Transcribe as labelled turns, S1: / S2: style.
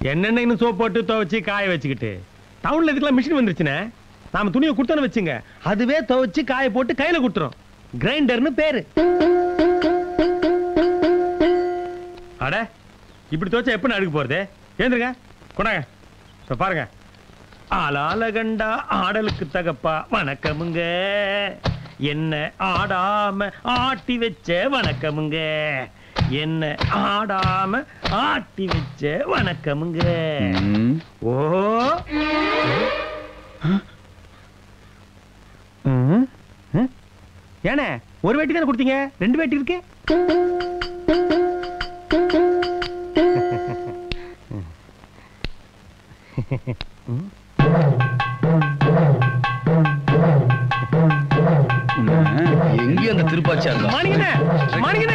S1: என்னென்ன இன்னும் சோப் போட்டு துவைச்சு காய வச்சுக்கிட்டு டவுன்ல இதுக்கெல்லாம் மிஷின் வந்துருச்சுனே நாம துணியை கொடுத்தோன்னு வச்சுங்க அதுவே துவைச்சு காய போட்டு கையில கொடுத்துரும் கிரைண்டர்னு பேரு அட இப்படி துவைச்சா எப்படி அடுக்க போறது ஏந்திருங்க கொண்டாங்க இப்ப பாருங்க ஆளால கண்டா ஆடலுக்கு தகப்பா வணக்கமுங்க என்ன ஆடாம ஆட்டி வச்ச வணக்கமுங்க என்ன ஆடாம ஆட்டி வச்ச வணக்கமுங்க
S2: ம்.
S1: ஓ ம். ம். ஏண்ணே ஒரு வேட்டி தானே கொடுத்தீங்க ரெண்டு வேட்டி இருக்கு
S2: உன்னை எங்கேயும் அந்த திருப்பாச்சி
S1: மாணிக்கண்ணே மாணிக்கண்ணே